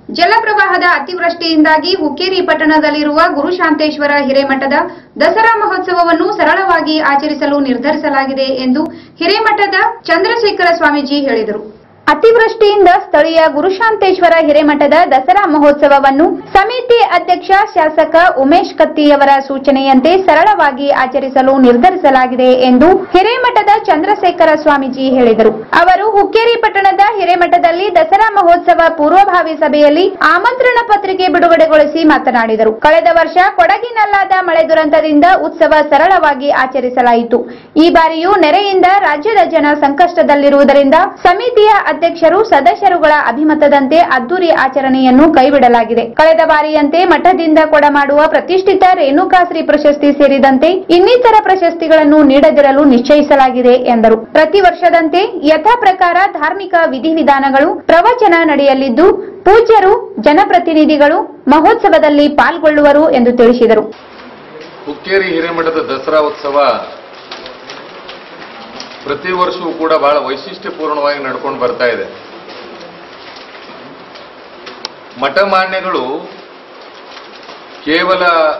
ಜಲಪ್ರವಾಹದ ಅತಿವೃಷ್ಟಿಯಿಂದಾಗಿ ಹುಕ್ಕೇರಿ ಪಟ್ಟಣದಲ್ಲಿರುವ ಗುರುಶಾಂತೇಶ್ವರ ಹಿರೇಮಠದ ದಸರಾ ಮಹೋತ್ಸವವನ್ನು ಸರಳವಾಗಿ ಆಚರಿಸಲು ನಿರ್ಧರಿಸಲಾಗಿದೆ ಎಂದು ಹಿರೇಮಠದ ಚಂದ್ರಶೇಖರ ಸ್ವಾಮೀಜಿ ಹೇಳಿದರು ಅತಿವೃಷ್ಟಿಯಿಂದ ಸ್ಥಳೀಯ ಗುರುಶಾಂತೇಶ್ವರ ಹಿರೇಮಠದ ದಸರಾ ಮಹೋತ್ಸವವನ್ನು ಸಮಿತಿ ಅಧ್ಯಕ್ಷ ಶಾಸಕ ಉಮೇಶ್ ಕತ್ತಿಯವರ ಸೂಚನೆಯಂತೆ ಸರಳವಾಗಿ ಆಚರಿಸಲು ನಿರ್ಧರಿಸಲಾಗಿದೆ ಎಂದು ಹಿರೇಮಠದ ಚಂದ್ರಶೇಖರ ಸ್ವಾಮೀಜಿ ಹೇಳಿದರು ಅವರು ಹುಕ್ಕೇರಿ ಪಟ್ಟಣದ ಹಿರೇಮಠದಲ್ಲಿ ದಸರಾ ಮಹೋತ್ಸವ ಪೂರ್ವಭಾವಿ ಸಭೆಯಲ್ಲಿ ಆಮಂತ್ರಣ ಪತ್ರಿಕೆ ಬಿಡುಗಡೆಗೊಳಿಸಿ ಮಾತನಾಡಿದರು ಕಳೆದ ವರ್ಷ ಕೊಡಗಿನಲ್ಲಾದ ಮಳೆ ದುರಂತದಿಂದ ಉತ್ಸವ ಸರಳವಾಗಿ ಆಚರಿಸಲಾಯಿತು ಈ ಬಾರಿಯೂ ನೆರೆಯಿಂದ ರಾಜ್ಯದ ಜನ ಸಂಕಷ್ಟದಲ್ಲಿರುವುದರಿಂದ ಸಮಿತಿಯ ಅಧ್ಯಕ್ಷರು ಸದಸ್ಯರುಗಳ ಅಭಿಮತದಂತೆ ಅದ್ದೂರಿ ಆಚರಣೆಯನ್ನು ಕೈಬಿಡಲಾಗಿದೆ ಕಳೆದ ಬಾರಿಯಂತೆ ಮಠದಿಂದ ಕೊಡಮಾಡುವ ಪ್ರತಿಷ್ಠಿತ ರೇಣುಕಾಶ್ರೀ ಪ್ರಶಸ್ತಿ ಸೇರಿದಂತೆ ಇನ್ನಿತರ ಪ್ರಶಸ್ತಿಗಳನ್ನು ನೀಡದಿರಲು ನಿಶ್ಚಯಿಸಲಾಗಿದೆ ಎಂದರು ಪ್ರತಿ ವರ್ಷದಂತೆ ಯಥಾ ಪ್ರಕಾರ ಧಾರ್ಮಿಕ ವಿಧಿವಿಧಾನಗಳು ಪ್ರವಚನ ನಡೆಯಲಿದ್ದು ಪೂಜ್ಯರು ಜನಪ್ರತಿನಿಧಿಗಳು ಮಹೋತ್ಸವದಲ್ಲಿ ಪಾಲ್ಗೊಳ್ಳುವರು ಎಂದು ತಿಳಿಸಿದರು ಹುಕ್ಕೇರಿ ಹಿರೇಮಠದ ದಸರಾ ಉತ್ಸವ ಪ್ರತಿ ವರ್ಷವೂ ಕೂಡ ಬಹಳ ವೈಶಿಷ್ಟ್ಯಪೂರ್ಣವಾಗಿ ನಡ್ಕೊಂಡು ಬರ್ತಾ ಇದೆ ಮಠಮಾನ್ಯಗಳು ಕೇವಲ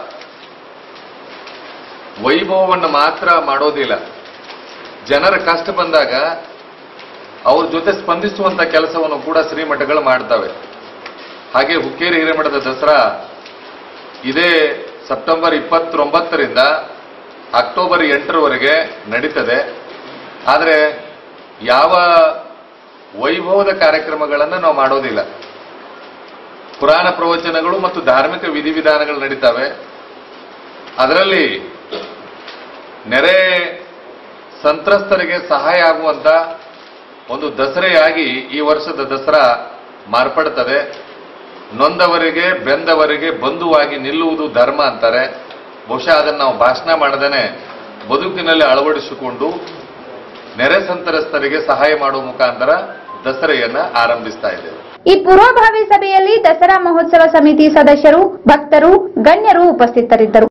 ವೈಭವವನ್ನು ಮಾತ್ರ ಮಾಡೋದಿಲ್ಲ ಜನರ ಕಷ್ಟ ಬಂದಾಗ ಅವ್ರ ಜೊತೆ ಸ್ಪಂದಿಸುವಂತ ಕೆಲಸವನ್ನು ಕೂಡ ಶ್ರೀಮಠಗಳು ಮಾಡ್ತವೆ ಹಾಗೆ ಹುಕ್ಕೇರಿ ಹಿರೇಮಠದ ದಸರಾ ಇದೇ ಸೆಪ್ಟೆಂಬರ್ ಇಪ್ಪತ್ತೊಂಬತ್ತರಿಂದ ಅಕ್ಟೋಬರ್ ಎಂಟರವರೆಗೆ ನಡೀತದೆ ಆದರೆ ಯಾವ ವೈಭವದ ಕಾರ್ಯಕ್ರಮಗಳನ್ನು ನಾವು ಮಾಡೋದಿಲ್ಲ ಪುರಾಣ ಪ್ರವಚನಗಳು ಮತ್ತು ಧಾರ್ಮಿಕ ವಿಧಿವಿಧಾನಗಳು ನಡೀತವೆ ಅದರಲ್ಲಿ ನೆರೆ ಸಂತ್ರಸ್ತರಿಗೆ ಸಹಾಯ ಆಗುವಂತ ಒಂದು ದಸರೆಯಾಗಿ ಈ ವರ್ಷದ ದಸರಾ ಮಾರ್ಪಡ್ತದೆ ನೊಂದವರಿಗೆ ಬೆಂದವರಿಗೆ ಬಂಧುವಾಗಿ ನಿಲ್ಲುವುದು ಧರ್ಮ ಅಂತಾರೆ ಬಹುಶಃ ಅದನ್ನು ನಾವು ಭಾಷಣ ಮಾಡದೇನೆ ಬದುಕಿನಲ್ಲಿ ಅಳವಡಿಸಿಕೊಂಡು ನೆರೆ ಸಂತ್ರಸ್ತರಿಗೆ ಸಹಾಯ ಮಾಡುವ ಮುಖಾಂತರ ದಸರೆಯನ್ನ ಆರಂಭಿಸ್ತಾ ಇದ್ದೇವೆ ಈ ಪೂರ್ವಭಾವಿ ಸಭೆಯಲ್ಲಿ ದಸರಾ ಮಹೋತ್ಸವ ಸಮಿತಿ ಸದಸ್ಯರು ಭಕ್ತರು ಗಣ್ಯರು ಉಪಸ್ಥಿತರಿದ್ದರು